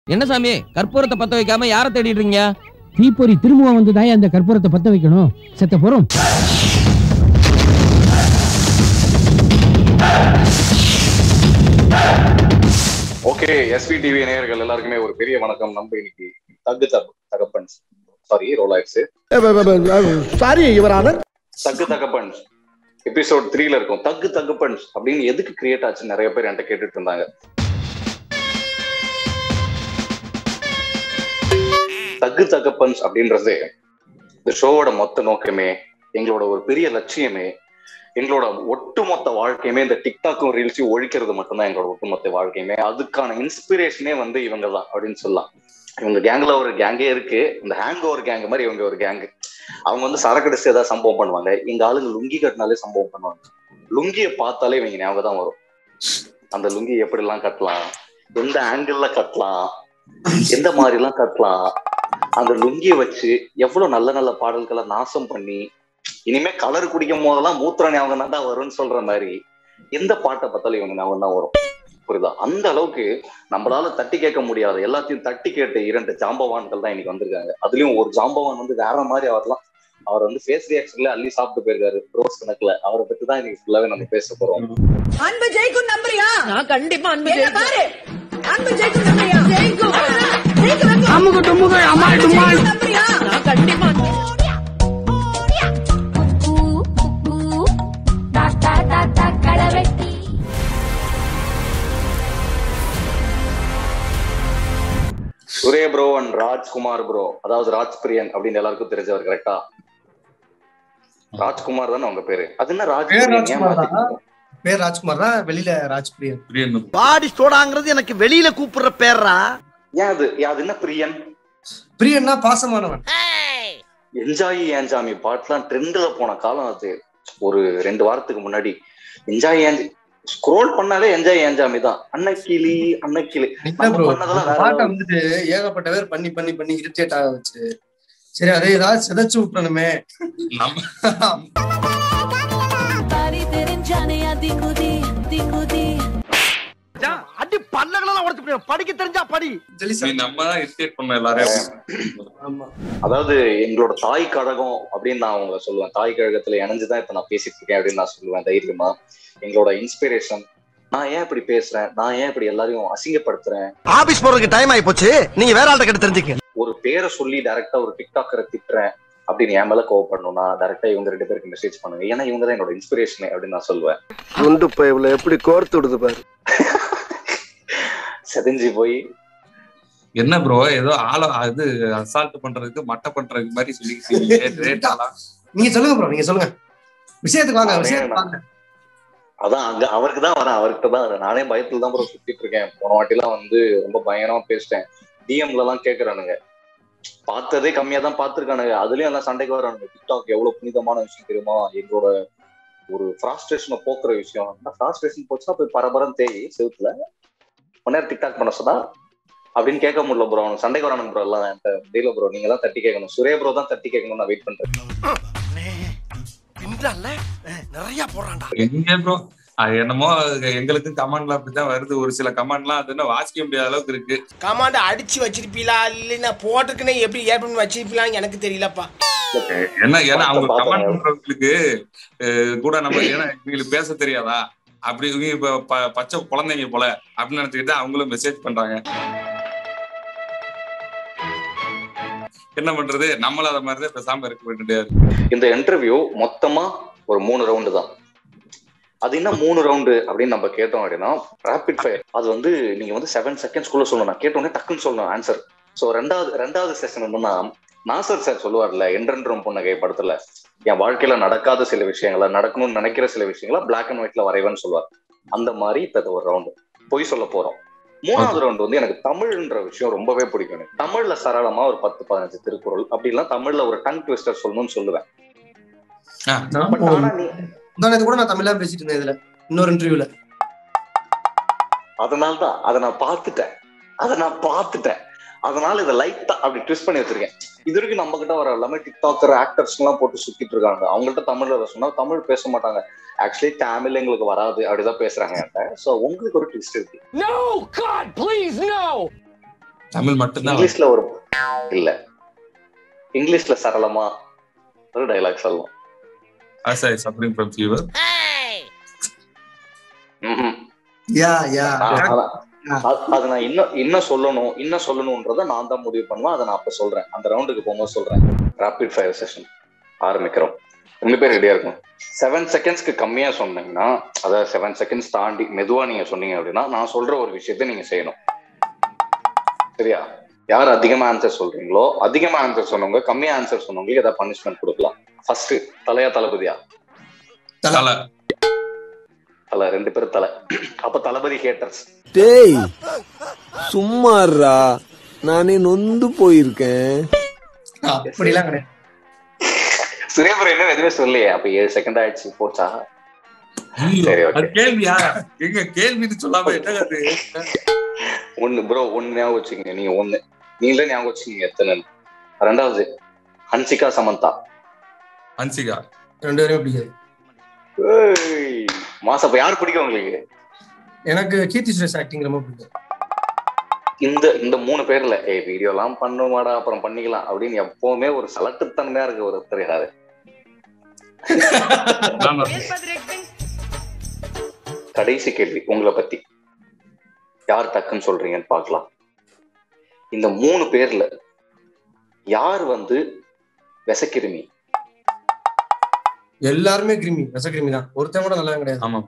என்ன சாமி கற்பூரத்தை பத்த வைக்காம யாரை தேடிட்டு இருக்கீங்க தீப்பொறி திரும்ப வந்து தாய் அந்த கற்பூரத்தை பத்த வைக்கணும் செத்த போறோம் ஓகே எஸ்வி டிவி நேயர்கள் எல்லாருக்குமே ஒரு பெரிய வணக்கம் நம்ம இன்னைக்கு தக்கு தப் தகப்பன் சாரி ரோல் ஆயிடுச்சு சாரி யுவரானர் தக்கு தகப்பன் எபிசோட் த்ரீல இருக்கும் தக்கு தகப்பன் அப்படின்னு எதுக்கு கிரியேட் ஆச்சு நிறைய பேர் என்கிட்ட கேட்டுட்டு இருந்தாங்க தக்கு தகப்பன்ஸ் அப்படின்றது இந்த ஷோவோட மொத்த நோக்கமே எங்களோட ஒரு பெரிய லட்சியமே எங்களோட ஒட்டுமொத்த வாழ்க்கையுமே இந்த டிக்டாக்கும் ரீல்ஸையும் ஒழிக்கிறது மட்டும்தான் எங்களோட ஒட்டுமொத்த வாழ்க்கையுமே அதுக்கான இன்ஸ்பிரேஷனே வந்து இவங்க தான் அப்படின்னு சொல்லலாம் இவங்க கேங்ல ஒரு கேங்கே இருக்கு இந்த ஹேங் ஓவர் கேங் மாதிரி இவங்க ஒரு கேங் அவங்க வந்து சரக்கு அடிச்சு ஏதாவது சம்பவம் பண்ணுவாங்க எங்க ஆளுங்க லுங்கி கட்டினாலே சம்பவம் பண்ணுவாங்க லுங்கியை பார்த்தாலே இவங்க ஞாபகம் தான் வரும் அந்த லுங்கி எப்படி எல்லாம் கட்டலாம் எந்த ஆங்கிள் கட்டலாம் எந்த மாதிரி எல்லாம் கட்டலாம் அந்த லுங்கியை வச்சு எவ்வளவு நல்ல நல்ல பாடல்களை நாசம் பண்ணி இனிமே கலர் குடிக்கும் போதெல்லாம் மூத்திர ஞாபகம் தான் வரும்னு சொல்ற மாதிரி எந்த பாட்டை பார்த்தாலும் இவங்க ஞாபகம் தான் வரும் புரியுதா அந்த அளவுக்கு நம்மளால தட்டி கேட்க முடியாத எல்லாத்தையும் தட்டி கேட்ட இரண்டு ஜாம்பவான்கள் தான் இன்னைக்கு வந்திருக்காங்க அதுலயும் ஒரு ஜாம்பவான் வந்து வேற மாதிரி அவர்லாம் அவர் வந்து ஃபேஸ் ரியாக்ஷன்ல அள்ளி சாப்பிட்டு போயிருக்காரு ரோஸ் கணக்குல அவரை பத்தி தான் இன்னைக்கு ஃபுல்லாவே நம்ம பேச போறோம் அன்பு ஜெயிக்கும் நம்புறியா நான் கண்டிப்பா அன்பு என்ன ஜெயிக்கும். பாரு அன்பு ஜெயிக்கும் நம்புறியா ஜெயிக்கும் ஜெயிக்கும் அம்முக்கு டும்முக்கு அம்மாள் டும்மாள் நம்புறியா நான் கண்டிப்பா அன்பு கடவெட்டி sure bro and Rajkumar bro அதாவது ராஜ் பிரியன் அப்படின்னு எல்லாருக்கும் தெரிஞ்சவர் கரெக்டா ராஜ்குமார் தானே உங்க பேரு அது என்ன ராஜ் பேர் பிரியன்? ஏன் ராஜ்குமார் தான். மாத்திட்டீங்க? பேர் ராஜ்குமார் தான் வெளியில ராஜ்பிரியன் பாடி சோடாங்கிறது எனக்கு வெளியில கூப்பிடுற பேர்ரா ஏன் அது ஏன் அது என்ன பிரியன் பிரியன்னா பாசமானவன் என்ஜாய் ஏஞ்சாமி பாட்டுலாம் ட்ரெண்ட்ல போன காலம் அது ஒரு ரெண்டு வாரத்துக்கு முன்னாடி என்ஜாய் ஏஞ்சி ஸ்க்ரோல் பண்ணாலே என்ஜாய் ஏஞ்சாமி தான் அன்னக்கிளி அன்னக்கிளி இல்ல நம்ம ப்ரோ பண்ணதெல்லாம் வேற பாட்டை level. வந்துட்டு ஏகப்பட்ட பேர் பண்ணி பண்ணி பண்ணி இரிட்டேட் ஆக வச்சு சரி அதே ஏதாவது சிதைச்சு விட்டுறணுமே பாரி தெரிஞ்சானே அதிகுதி திகுதி அடி பல்லகளெல்லாம் உடச்சு போடுவேன். படிக்க தெரிஞ்சா படி ஜெலிசா நம்ம தான் இரிட்டேட் பண்ண எல்லாரையும் ஆமா அதாவது எங்களோட தாய் கழகம் அப்படின்னு நான் உங்களை சொல்லுவேன் தாய் கழகத்துல இணைஞ்சுதான் இப்ப நான் பேசிட்டு இருக்கேன் அப்படின்னு நான் சொல்லுவேன் தைரியமா எங்களோட இன்ஸ்பிரேஷன் நான் ஏன் இப்படி பேசுறேன் நான் ஏன் இப்படி எல்லாரையும் அசிங்கப்படுத்துறேன் ஆபீஸ் போறதுக்கு டைம் ஆயி போச்சு நீங்க வேற ஆள்கிட்ட கிட்ட தெரிஞ்சுக்க ஒரு பேரை சொல்லி டைரக்டா ஒரு டிக்டாக்கரை திட்டுறேன் அப்படின்னு என் மேல கோவப்படணும்னா டைரக்டா இவங்க ரெண்டு பேருக்கு மெசேஜ் பண்ணுங்க ஏன்னா இவங்க தான் என்னோட இன்ஸ்பிரேஷன் அப்படின்னு நான் சொல்லுவேன் குண்டு பைப்ல எப்படி கோர்த்து விடுது பாரு செதஞ்சு போய் என்ன ப்ரோ ஏதோ ஆள அது அசால்ட் பண்றதுக்கு மட்டை பண்றதுக்கு மாதிரி சொல்லிக்கிட்டு ரேட் ஆளா நீங்க சொல்லுங்க ப்ரோ நீங்க சொல்லுங்க விஷயத்துக்கு வாங்க அவரே விஷயத்துக்கு வாங்க அதான் அங்க அவருக்கு தான் வரேன் அவர்கிட்ட தான் வரேன் நானே பயத்துல தான் ப்ரோ சுத்திட்டு இருக்கேன் போன வாட்டிலாம் வந்து ரொம்ப பயங்கரமா பேசிட்டேன் டிஎம்ல எல்லாம் கேக்குறானுங்க பார்த்ததே கம்மியா தான் பார்த்திருக்கானுங்க அதுலயும் எல்லாம் சண்டைக்கு வரானுங்க டிக்டாக் எவ்வளவு புனிதமான விஷயம் தெரியுமா எங்களோட ஒரு ஃப்ராஸ்ட்ரேஷனை போக்குற விஷயம் ஃப்ராஸ்ட்ரேஷன் போச்சுன்னா போய் பரபரம் தேய் செவுத்துல கொஞ்ச நேரம் டிக்டாக் பண்ண சொன்னா அப்படின்னு கேட்க முடியல ப்ரோ அவனுக்கு சண்டைக்கு வரானுங்க ப்ரோ எல்லாம் என்கிட்ட தெரியல ப்ரோ நீங்க தான் தட்டி கேட்கணும் சுரே ப்ரோ தான் தட்டி கேட்கணும் நான் வெயிட் பண்றேன் நிறைய போடுறான்டா எங்க ப்ரோ அது என்னமோ எங்களுக்கு கமெண்ட்ல அப்படித்தான் வருது ஒரு சில கமெண்ட்லாம் அது என்ன வாசிக்க முடியாத அளவுக்கு இருக்கு கமாண்ட அடிச்சு வச்சிருப்பீங்களா இல்லைன்னா போட்டிருக்குன்னு எப்படி ஏற்படும் வச்சிருப்பீங்களான்னு எனக்கு தெரியலப்பா என்ன ஏன்னா அவங்க பார்த்தேன், கமெண்ட் பார்த்தேன். பண்றவங்களுக்கு அஹ், கூட நம்ம ஏன்னா இவங்களுக்கு பேச தெரியாதா அப்படி இவங்க இப்ப ப- பச்சை குழந்தைங்க போல அப்படின்னு நினைச்சுக்கிட்டு அவங்களும் மெசேஜ் பண்றாங்க என்ன பண்றது நம்மளும் அத மாதிரிதான் பேசாம இருக்க வேண்டியது இந்த இன்டர்வியூ மொத்தமா ஒரு மூணு ரவுண்டு தான் அது என்ன மூணு ரவுண்டு அப்படின்னு நம்ம கேட்டோம் அப்படின்னா ரேபிட் ஃபயர் அது வந்து நீங்க வந்து செவன் செகண்ட்ஸ்குள்ள சொல்லணும் நான் கேட்டோன்னே டக்குன்னு சொல்லணும் ஆன்சர் ஸோ ரெண்டாவது ரெண்டாவது செஷன் என்னன்னா நாசர் சார் சொல்லுவார்ல என்றென்றும் புன்னகை படத்துல என் வாழ்க்கையில நடக்காத சில விஷயங்களை நடக்கணும்னு நினைக்கிற சில விஷயங்களை பிளாக் அண்ட் ஒயிட்ல வரைவேன்னு சொல்லுவார் அந்த மாதிரி இப்ப இது ஒரு ரவுண்டு பொய் சொல்ல போறோம் மூணாவது ரவுண்ட் வந்து எனக்கு தமிழ்ன்ற விஷயம் ரொம்பவே பிடிக்கும் எனக்கு தமிழ்ல சரளமா ஒரு பத்து பதினஞ்சு திருக்குறள் அப்படி இல்லைன்னா தமிழ்ல ஒரு டங் ட்விஸ்டர் சொல்லணும்னு சொல்லுவேன் But ஆனா நீ முந்தானது கூட நான் தமிழா பேசிட்டு இருந்தேன் இதுல இன்னொரு இன்டர்வியூல அதனால்தான் அதை நான் பார்த்துட்டேன் அதை நான் பார்த்துட்டேன் அதனால இதை லைட்டா அப்படி ட்விஸ்ட் பண்ணி வச்சிருக்கேன் இது வரைக்கும் நம்ம கிட்ட வர எல்லாமே டிக்டாக்கர் ஆக்டர்ஸ் எல்லாம் போட்டு சுத்திட்டு இருக்காங்க அவங்கள்ட்ட தமிழ்ல வர சொன்னா தமிழ் பேச மாட்டாங்க ஆக்சுவலி தமிழ் எங்களுக்கு வராது அப்படிதான் பேசுறாங்க என்கிட்ட சோ உங்களுக்கு ஒரு ட்விஸ்ட் இருக்கு No, God, please, no! Tamil மட்டும்தான் வரும். இங்கிலீஷ்ல ஒரு இல்ல இங்கிலீஷ்ல சரளமா ஒரு டைலாக் சொல்லலாம் As I suffering from fever. ம்ஹும். யா யா ஆ, அதான். அது- அது நான் இன்னும் இன்னும் சொல்லணும் இன்னும் சொல்லணும்ன்றத நான் தான் முடிவு பண்ணுவேன் அதை நான் அப்ப சொல்றேன் அந்த ரவுண்டுக்கு போகும்போது சொல்றேன் ராபிட் ஃபயர் செஷன் ஆரம்பிக்கிறோம் ரெண்டு பேர் ரெடியா இருக்கும் செவன் செகண்ட்ஸ்க்கு கம்மியா சொன்னீங்கன்னா அதாவது செவன் செகண்ட்ஸ் தாண்டி மெதுவா நீங்க சொன்னீங்க அப்படின்னா நான் சொல்ற ஒரு விஷயத்த நீங்க செய்யணும் சரியா யார் அதிகமா ஆன்சர் சொல்றீங்களோ அதிகமா ஆன்சர் சொன்னவங்க கம்மியா ஆன்சர் சொன்னவங்களுக்கு ஏதாவது பனிஷ்மெண்ட் கொடுக்கலாம் ஃபர்ஸ்ட் தலையா தளபதியா தல தலை ரெண்டு பேரும் தலை அப்ப தளபதி ஹேட்டர்ஸ் டேய் சும்மாறா நானே நொந்து போயிருக்கேன் அப்படிலாம் கிடையாது சுரேபுரம் இன்னும் எதுவுமே சொல்லலையே அப்ப ஏழு செகண்ட் ஆயிடுச்சு போச்சா ஐயோ, சரி, okay. அது கேள்வியா எங்க கேள்வின்னு சொல்லாம என்ன அது ஒண்ணு ப்ரோ ஒண்ணு ஞாபகம் வச்சுக்கோங்க நீங்க ஒண்ணு நீங்களே ஞாபகம் வச்சுக்கீங்க எத்தனை ரெண்டாவது ஹன்சிகா சமந்தா ஹன்சிகா ரெண்டு பேரும் பிடிக்காது ஏய், மாசம் அப்ப யார் பிடிக்கும் உங்களுக்கு எனக்கு கீர்த்தி சுரேஷ் ஆக்டிங் ரொம்ப பிடிக்கும் இந்த இந்த மூணு பேர்ல ஏய் வீடியோ எல்லாம் பண்ணுமாடா அப்புறம் பண்ணிக்கலாம் அப்படின்னு எப்பவுமே ஒரு சலட்டுத்தன்மையா இருக்கு ஒருத்தர் யாரு நான் கடைசி கேள்வி உங்களை பத்தி யார் டக்குன்னு சொல்றீங்கன்னு பார்க்கலாம் இந்த மூணு பேர்ல யார் வந்து விசக்கிருமி எல்லாருமே கிருமி ரச கிருமி தான் ஒருத்தன் கூட நல்லா கிடையாது ஆமா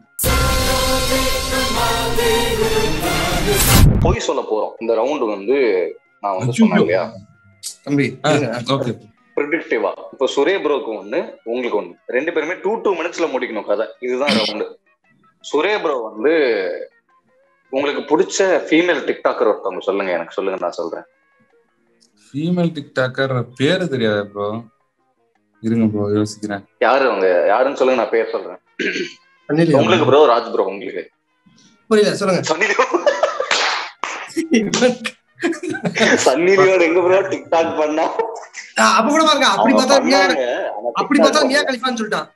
பொய் சொல்ல போறோம் இந்த ரவுண்டு வந்து நான் வந்து அச்சோ. சொன்னேன் இல்லையா தம்பி ஓகே ப்ரிடிக்டிவா இப்போ சுரே ப்ரோக்கு ஒண்ணு உங்களுக்கு ஒண்ணு ரெண்டு பேருமே டூ டூ மினிட்ஸ்ல முடிக்கணும் கதை இதுதான் ரவுண்டு சுரே ப்ரோ வந்து உங்களுக்கு பிடிச்ச ஃபீமேல் டிக்டாக்கர் ஒருத்தவங்க சொல்லுங்க எனக்கு சொல்லுங்க நான் சொல்றேன் ஃபீமேல் டிக்டாக்கர் பேரு தெரியாது ப்ரோ இருங்க ப்ரோ யோசிக்கிறேன் யாரு அவங்க யாருன்னு சொல்லுங்க நான் பேர் சொல்றேன் பண்ணிடலையா? உங்களுக்கு ப்ரோ ராஜ் ப்ரோ உங்களுக்கு புரியல சொல்லுங்க சன்னி சன்னி லியோன் எங்க ப்ரோ டிக்டாக் பண்ணா ஆ, அப்ப கூட பாருங்க அப்படி அவங்க பார்த்தா மியா பண்ணாங்க, ஆனா அப்படி TikTok பார்த்தா மியா பண்ணல. கலிஃபான்னு சொல்லிட்டான்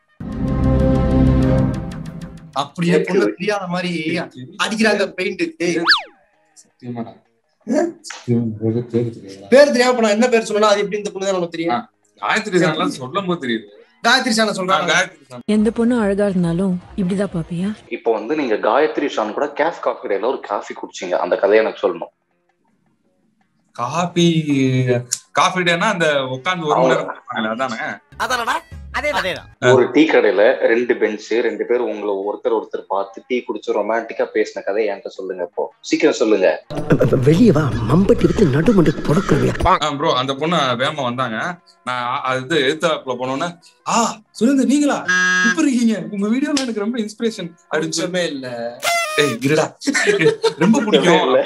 அப்படியே பொண்ணு தெரியாத மாதிரி அடிக்கிறாங்க பெயிண்ட் சத்தியமாடா. சத்தியமா, எனக்கு பேரு தெரியாதுடா. பேர் தெரியாம இப்ப நான் என்ன பேர் சொன்னா அது எப்படி இந்த பொண்ணு தான் நமக்கு தெரியும் காயத்ரி சாங்லாம் சொல்லும் போது தெரியுது காயத்ரி சான ஆ, சொல்றாங்க காயத்ரி song. எந்த பொண்ணு அழகா இருந்தாலும் இப்படிதான் பாப்பியா இப்போ வந்து நீங்க காயத்ரி ஷான் கூட கேஃப் காஃபி கடையில ஒரு காஃபி குடிச்சீங்க அந்த கதையை எனக்கு சொல்லணும் காபி காஃபி டேனா அந்த உட்கார்ந்து ஒரு மணி நேரம் குடிப்பாங்களே, அதானே அதானடா அதேதான் ஒரு டீ கடையில ரெண்டு பெஞ்ச் ரெண்டு பேர் உங்களை ஒருத்தர் ஒருத்தர் பார்த்து டீ குடிச்சு ரொமான்டிக்கா பேசின கதை என்கிட்ட சொல்லுங்க இப்போ சீக்கிரம் சொல்லுங்க வெளியே வா மம்பட்டி எடுத்து நடுமண்டு புடக்கிறீங்க ப்ரோ அந்த பொண்ணு வேகமா வந்தாங்க நான் அ- அது எழுத்தாப்புல போனோன்னே ஆ சுரேந்தர் நீங்களா இப்ப இருக்கீங்க உங்க வீடியோல எனக்கு ரொம்ப இன்ஸ்பிரேஷன் அப்படின்னு சொல்லி கொஞ்சமே இல்ல ஏய் இருடா ரொம்ப பிடிக்கும் இல்ல.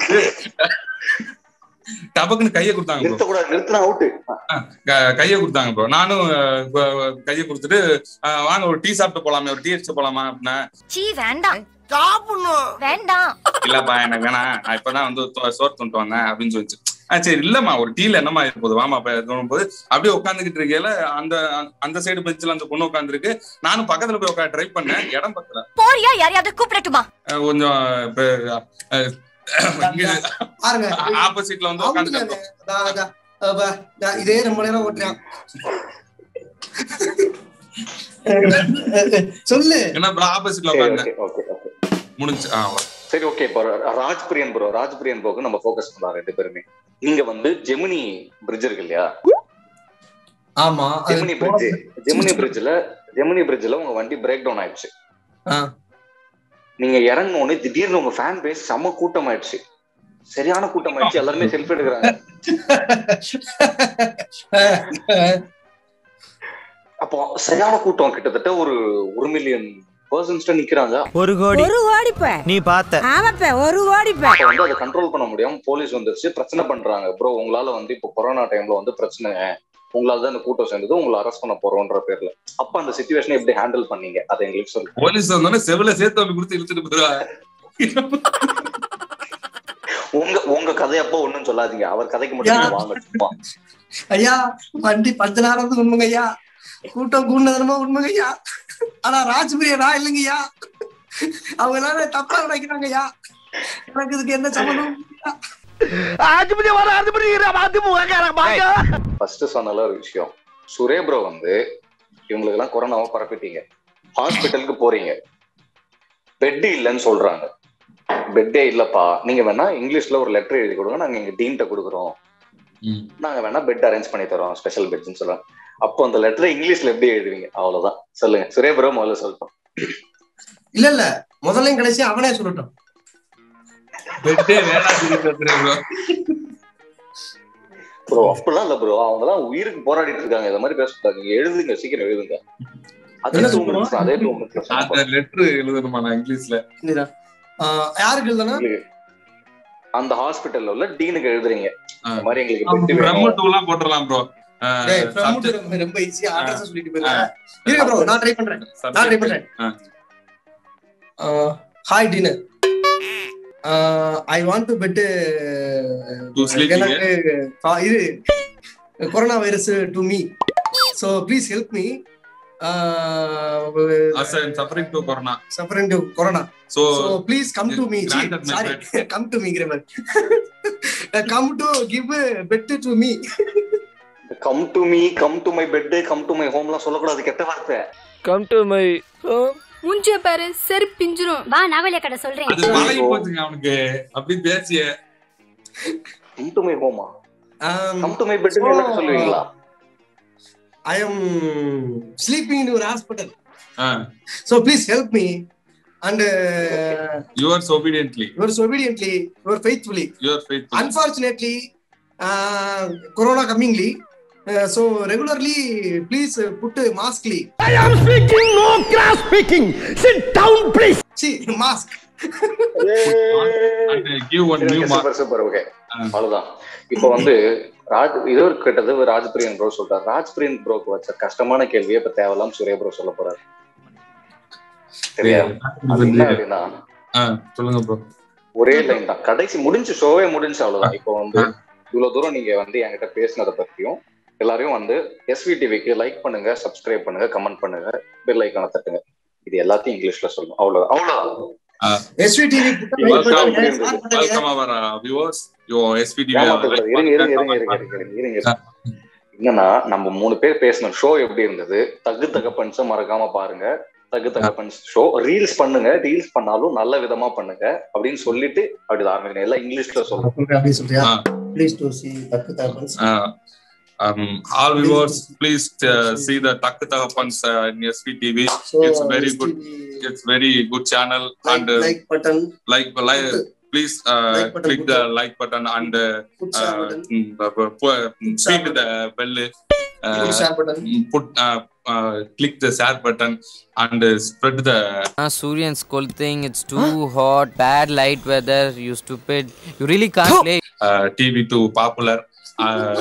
டபக்குன்னு கையை கொடுத்தாங்க ப்ரோ நிறுத்தக்கூடாது நிறுத்தினா அவுட்டு கையை கொடுத்தாங்க ப்ரோ நானும் அஹ், க- கையை கொடுத்துட்டு அஹ், வாங்க ஒரு டீ சாப்பிட்டு போலாமே ஒரு டீ அடிச்சு போலாமா அப்படின்னா சீ வேண்டாம் சாப்பிடணும் வேண்டாம் இல்லப்பா எனக்கு வேணாம் நான் இப்பதான் வந்து தொ- சோறு துண்டு வந்தேன் அப்படின்னு சொல்லிச்சு ஆ சரி இல்லம்மா ஒரு டீல என்னமா இருப்போது வாமா தோணும் போது அப்படியே உட்காந்துக்கிட்டு இருக்கையில அந்த அந்த சைடு பெஞ்சில் அந்த பொண்ணு உட்காந்துருக்கு நானும் பக்கத்துல போய் உட்காந்து ட்ரை பண்ணேன் இடம் பத்தல போறியா யாரையாவது கூப்பிடட்டுமா அஹ், கொஞ்சம் இப்ப, அஹ், இங்க பாருங்க ஆப்போசிட்ல வந்து அவுட்டுங்க உட்காந்து அது. அதான், அதான். அப்ப, நான் இதே ரொம்ப நேரம் ஓட்டுறேன் சொல்லு என்ன ஆப்போசிட்ல சரி உட்காந்து ஓகே ஓகே ஓகே முடிஞ்சு ஆ ஓகே. சரி ஓகே இப்போ ராஜ் பிரியன் ப்ரோ ராஜ் பிரியன் ப்ரோக்கு நம்ம ஃபோக்கஸ் பண்ணலாம் ரெண்டு பேருமே நீங்க வந்து ஜெமினி பிரிட்ஜ் இருக்கு இல்லையா ஆமா அது ஜெமினி பிரிட்ஜ் ஜெமினி பிரிட்ஜ்ல ஜெமினி பிரிட்ஜ்ல உங்க வண்டி பிரேக் டவுன் ஆயிடுச்சு ஆ. நீங்க இறங்கணும்னு திடீர்னு உங்க ஃபேன் பேஸ் செம்ம கூட்டம் ஆயிடுச்சு சரியான கூட்டம் ஆயிடுச்சு எல்லாருமே செல்ஃபி எடுக்கிறாங்க அப்போ சரியான கூட்டம் கிட்டத்தட்ட ஒரு ஒரு மில்லியன் பர்சன்ஸ் நிக்கிறாங்க ஒரு கோடி ஒரு ஓடிப்ப நீ பார்த்த ஆமாப்ப ஒரு ஓடிப்ப அப்ப வந்து அதை கண்ட்ரோல் பண்ண முடியாம போலீஸ் வந்துருச்சு பிரச்சனை பண்றாங்க ப்ரோ உங்களால வந்து இப்போ கொரோனா டைம்ல வந்து பிரச்சனை உங்களால தான் இந்த கூட்டம் சேர்ந்தது உங்களை அரெஸ்ட் பண்ண போறோம்ன்ற பேர்ல அப்ப அந்த சுச்சுவேஷனை எப்படி ஹேண்டில் பண்ணீங்க அதை எங்களுக்கு சொல்லுங்க போலீஸ் வந்தோடனே செவில சேர்த்து அப்படி கொடுத்து இழுத்துட்டு போயிருவா உங்க உங்க கதையப்போ ஒண்ணும் சொல்லாதீங்க அவர் கதைக்கு மட்டும் நீங்க வாங்க சும்மா. ஐயா வண்டி பத்து நேரம் உண்மைங்க ஐயா கூட்டம் கூண்டதனமா உண்மைங்க ஐயா ஆனா ராஜ்பிரியனா இல்லைங்கய்யா அவங்க எல்லாரும் தப்பா நினைக்கிறாங்க ஐயா எனக்கு இதுக்கு என்ன சம்மந்தம் ஐயா? ஆஜிபதி வர ஆஜிபதி அதிமுக பாக்க ஃபர்ஸ்ட் சொன்னல ஒரு விஷயம் சுரே ப்ரோ வந்து இவங்களுக்கு எல்லாம் கொரோனாவை பரப்பிட்டீங்க ஹாஸ்பிட்டலுக்கு போறீங்க பெட் இல்லைன்னு சொல்றாங்க பெட்டே இல்லப்பா நீங்க வேணா இங்கிலீஷ்ல ஒரு லெட்டர் எழுதி கொடுங்க நாங்க எங்க டீன்ட்ட கொடுக்குறோம் ம். நாங்க வேணா பெட் அரேஞ்ச் பண்ணி தரோம் ஸ்பெஷல் பெட்ஸ்னு சொல்லுவாங்க அப்போ அந்த லெட்டரை இங்கிலீஷ்ல எப்படி எழுதுவீங்க அவ்வளவுதான் சொல்லுங்க சுரே ப்ரோ முதல்ல சொல்லட்டும் இல்ல இல்ல முதல்ல கடைசி அவனே சொல்லட்டும் பெட்டே வேணாம் சொல்லிட்டு bro. ப்ரோ அப்படிலாம் இல்ல ப்ரோ அவங்க எல்லாம் உயிருக்கு போராடிட்டு இருக்காங்க இந்த மாதிரி பேசக்கூடாது நீங்க எழுதுங்க சீக்கிரம் எழுதுங்க அதே என்ன டூ சொல்றோம்? மினிட்ஸ் அதே டூ மினிட்ஸ் அந்த லெட்டர் எழுதணுமா நான் இங்கிலீஷ்ல இல்லையா? ஆஹ் யாருக்கு எழுதனா அந்த ஹாஸ்பிட்டல்ல உள்ள டீனுக்கு எழுதுறீங்க ஆ. இந்த மாதிரி எங்களுக்கு பெட் பிரம்ம வேணும் டூ எல்லாம் போட்டுடலாம் ப்ரோ டேய், from to ரொம்ப- ரொம்ப ஈஸியா அட்ரஸ் சொல்லிட்டு போயிருங்க இருங்க ப்ரோ நான் ட்ரை பண்றேன் நான் ட்ரை பண்றேன் hi dinner I want to bed To sleep எனக்கு ஆ, இது corona virus to me so please help me suffering to corona suffering to corona so so please come to me Granted, my sorry come to மீங்கிற மாதிரி come to give bed to me come to me come to my bed come to my ஹோம்லாம் சொல்லக்கூடாது கெட்ட வார்த்தை come to my மூஞ்சிய பாரு சரி பிஞ்சிரும் வா நவலிய கடை சொல்றேன் அது பழகி போச்சுங்க அவனுக்கு அப்படி பேசிய கம் டு மை ஹோமா கம் டு மை பெட் எல்லாரும் சொல்லுவீங்களா ஐ எம் ஸ்லீப்பிங் இன் ஒரு hospital so please help me and yours obediently your obediently your faithfully your faith unfortunately uh, corona comingly uh, so regularly please uh, put uh, maskly I am speaking, no cross speaking. Sit down, please. see mask and give one new mark super super okay அவ்வளவுதான் இப்போ வந்து ராஜ் இது ஒரு கிட்டது ராஜ்பிரியன் bro சொல்றாரு ராஜ்பிரியன் ப்ரோக்கு வச்ச கஷ்டமான கேள்வியை இப்ப தேவலாம் சூரிய ப்ரோ சொல்ல போறாரு சரியா அது என்ன அப்படின்னா சொல்லுங்க ப்ரோ ஒரே லைன் தான் கடைசி முடிஞ்சு ஷோவே முடிஞ்சு அவ்வளவுதான் இப்போ வந்து இவ்வளவு தூரம் நீங்க வந்து என்கிட்ட பேசினதை பத்தியும் எல்லாரையும் வந்து எஸ்வி டிவிக்கு லைக் பண்ணுங்க சப்ஸ்கிரைப் பண்ணுங்க கமெண்ட் பண்ணுங்க பெல் ஐக்கான தட்டுங்க இது எல்லாத்தையும் இங்கிலீஷ்ல சொல்லணும் அவ்வளவுதான் அவ்வளவுதான் SVTV welcome welcome our viewers யோ எஸ்பிடி ஏமாத்தக்கூடாது. இருங்க இருங்க இருங்க இருங்க இருங்க இருங்க இருங்க இருங்க என்னன்னா நம்ம மூணு பேர் பேசின ஷோ எப்படி இருந்தது தகு தகப்பன்ஸ் மறக்காம பாருங்க தகு தகப்பன்ஸ் ஷோ ரீல்ஸ் பண்ணுங்க ரீல்ஸ் பண்ணாலும் நல்ல விதமா பண்ணுங்க அப்படின்னு சொல்லிட்டு அப்படி ஆரம்பிக்கணும் எல்லாம் இங்கிலீஷ்ல சொல்லணும் அப்படி சொல்றியா ப்ளீஸ் டு சி தக்கு தாப்பன்ஸ் um, all viewers, please uh, see the Takku Tagapans uh, in SPTV. So, it's very SPTV good. It's very good channel and uh, like button like like please uh, Like button, click put the the- like button and uh, put share uh, button. mm, uh, pu- speak the bell. Uh, Put share button. Put uh, uh, click the share button and uh, spread the Ah, Suryan's scolding. It's too hot. Bad light weather. You stupid. You really can't play. uh, TV to popular. Uh,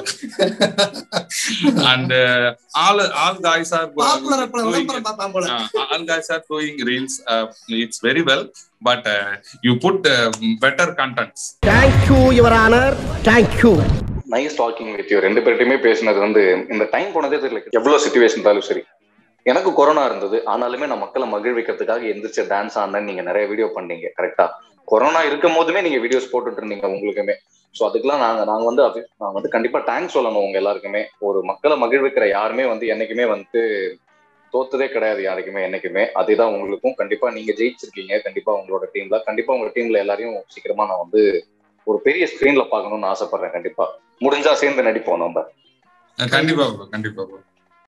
and uh, all all guys are Popular அப்ப doing, விளம்பரம் பார்ப்பான் போல. uh, all guys are doing reels. Uh, it's very well, but uh, you put uh, better contents. Thank you, Your Honor. Thank you. Nice talking with you ரெண்டு பேர்ட்டையுமே பேசினது வந்து இந்த time போனதே தெரியல எவ்வளவு சுச்சுவேஷன் இருந்தாலும் சரி எனக்கு கொரோனா இருந்தது ஆனாலுமே நான் மக்களை மகிழ்விக்கிறதுக்காக எந்திரிச்சு டான்ஸ் ஆனேன்னு நீங்க நிறைய வீடியோ பண்ணீங்க கரெக்டா கொரோனா இருக்கும் போதுமே நீங்க வீடியோஸ் போட்டுட்டு இருந்தீங்க உங்களுக்குமே ஸோ அதுக்கெல்லாம் நாங்க நாங்க வந்து அது- நான் வந்து கண்டிப்பா தேங்க்ஸ் சொல்லணும் உங்க எல்லாருக்குமே ஒரு மக்களை மகிழ்விக்கிற யாருமே வந்து என்னைக்குமே வந்து தோத்ததே கிடையாது யாருக்குமே என்னைக்குமே அதுதான் உங்களுக்கும் கண்டிப்பா நீங்க ஜெயிச்சிருக்கீங்க கண்டிப்பா உங்களோட டீம்ல கண்டிப்பா உங்க டீம்ல எல்லாரையும் சீக்கிரமா நான் வந்து ஒரு பெரிய ஸ்கிரீன்ல பார்க்கணும்னு ஆசைப்படுறேன் கண்டிப்பா முடிஞ்சா சேர்ந்து நடிப்போம் நம்ம Uh, கண்டிப்பா bro, கண்டிப்பா bro.